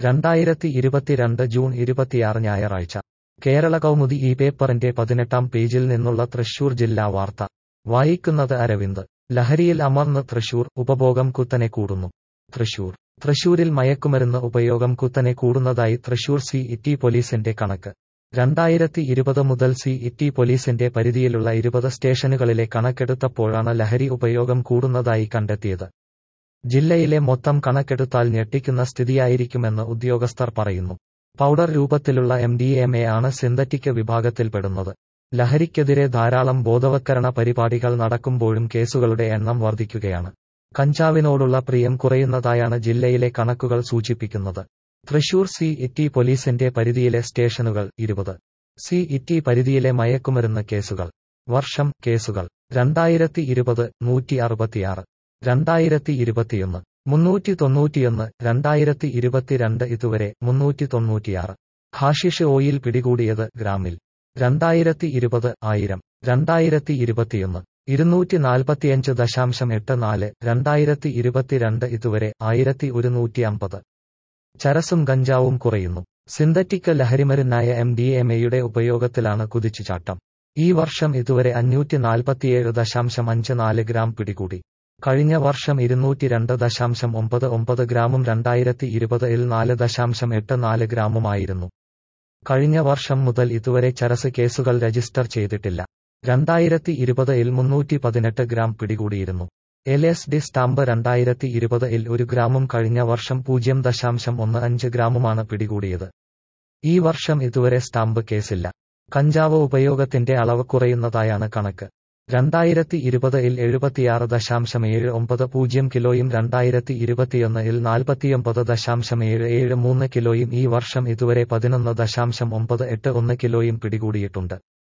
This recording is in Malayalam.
രണ്ടായിരത്തി ഇരുപത്തിരണ്ട് ജൂൺ ഇരുപത്തിയാറ് ഞായറാഴ്ച കേരള കൗമുദി ഈ പേപ്പറിന്റെ പതിനെട്ടാം പേജിൽ നിന്നുള്ള തൃശൂർ ജില്ലാ വാർത്ത വായിക്കുന്നത് അരവിന്ദ് ലഹരിയിൽ അമർന്ന് തൃശൂർ ഉപഭോഗം കുത്തനെ കൂടുന്നു തൃശൂർ തൃശൂരിൽ മയക്കുമരുന്ന് ഉപയോഗം കുത്തനെ കൂടുന്നതായി തൃശൂർ സി ഇറ്റി പോലീസിന്റെ കണക്ക് രണ്ടായിരത്തി ഇരുപത് മുതൽ സി ഇറ്റി പോലീസിന്റെ പരിധിയിലുള്ള ഇരുപത് സ്റ്റേഷനുകളിലെ കണക്കെടുത്തപ്പോഴാണ് ലഹരി ഉപയോഗം കൂടുന്നതായി കണ്ടെത്തിയത് ജില്ലയിലെ മൊത്തം കണക്കെടുത്താൽ ഞെട്ടിക്കുന്ന സ്ഥിതിയായിരിക്കുമെന്ന് ഉദ്യോഗസ്ഥർ പറയുന്നു പൗഡർ രൂപത്തിലുള്ള എം ഡി എം എ ആണ് സിന്തറ്റിക് വിഭാഗത്തിൽപ്പെടുന്നത് ലഹരിക്കെതിരെ ധാരാളം ബോധവത്കരണ പരിപാടികൾ നടക്കുമ്പോഴും കേസുകളുടെ എണ്ണം വർദ്ധിക്കുകയാണ് കഞ്ചാവിനോടുള്ള പ്രിയം കുറയുന്നതായാണ് ജില്ലയിലെ കണക്കുകൾ സൂചിപ്പിക്കുന്നത് തൃശൂർ സി ഇറ്റി പോലീസിന്റെ പരിധിയിലെ സ്റ്റേഷനുകൾ ഇരുപത് സി ഇറ്റി പരിധിയിലെ മയക്കുമരുന്ന് കേസുകൾ വർഷം കേസുകൾ രണ്ടായിരത്തി ഇരുപത് നൂറ്റി അറുപത്തിയാറ് രണ്ടായിരത്തി ഇരുപത്തിയൊന്ന് മുന്നൂറ്റി തൊണ്ണൂറ്റിയൊന്ന് രണ്ടായിരത്തി ഇരുപത്തിരണ്ട് ഇതുവരെ മുന്നൂറ്റി തൊണ്ണൂറ്റിയാറ് ഹാഷിഷ് ഓയിൽ പിടികൂടിയത് ഗ്രാമിൽ രണ്ടായിരത്തി ഇരുപത് ആയിരം രണ്ടായിരത്തി ഇരുപത്തിയൊന്ന് ഇരുന്നൂറ്റി നാൽപ്പത്തിയഞ്ച് ദശാംശം എട്ട് നാല് രണ്ടായിരത്തി ഇരുപത്തിരണ്ട് ഇതുവരെ ആയിരത്തി ഒരുന്നൂറ്റി അമ്പത് ചരസും ഗഞ്ചാവും കുറയുന്നു സിന്തറ്റിക് ലഹരിമരുന്നായ എം ഡി എം എയുടെ ഉപയോഗത്തിലാണ് കുതിച്ചുചാട്ടം ഈ വർഷം ഇതുവരെ അഞ്ഞൂറ്റി നാൽപ്പത്തിയേഴ് ദശാംശം അഞ്ച് നാല് ഗ്രാം പിടികൂടി കഴിഞ്ഞ വർഷം ഇരുന്നൂറ്റി രണ്ട് ദശാംശം ഒമ്പത് ഒമ്പത് ഗ്രാമും രണ്ടായിരത്തി ഇരുപത് ഇൽ നാല് ദശാംശം എട്ട് നാല് ഗ്രാമുമായിരുന്നു കഴിഞ്ഞ വർഷം മുതൽ ഇതുവരെ ചരസ് കേസുകൾ രജിസ്റ്റർ ചെയ്തിട്ടില്ല രണ്ടായിരത്തി ഇരുപത് ഇൽ മുന്നൂറ്റി പതിനെട്ട് ഗ്രാം പിടികൂടിയിരുന്നു എൽ എസ് ഡി സ്റ്റാമ്പ് രണ്ടായിരത്തി ഇരുപത് ഇൽ ഒരു ഗ്രാമും കഴിഞ്ഞ വർഷം പൂജ്യം ദശാംശം ഒന്ന് അഞ്ച് ഗ്രാമുമാണ് പിടികൂടിയത് ഈ വർഷം ഇതുവരെ സ്റ്റാമ്പ് കേസില്ല കഞ്ചാവ് ഉപയോഗത്തിന്റെ അളവ് കുറയുന്നതായാണ് കണക്ക് രണ്ടായിരത്തി ഇരുപത് ഇൽ എഴുപത്തിയാറ് ദശാംശം ഏഴ് ഒമ്പത് പൂജ്യം കിലോയും രണ്ടായിരത്തി ഇരുപത്തിയൊന്ന് ഇൽ നാൽപ്പത്തിയൊമ്പത് ദശാംശം ഏഴ് ഏഴ് മൂന്ന് കിലോയും ഈ വർഷം ഇതുവരെ പതിനൊന്ന് ദശാംശം ഒമ്പത് എട്ട് ഒന്ന് കിലോയും പിടികൂടിയിട്ടുണ്ട്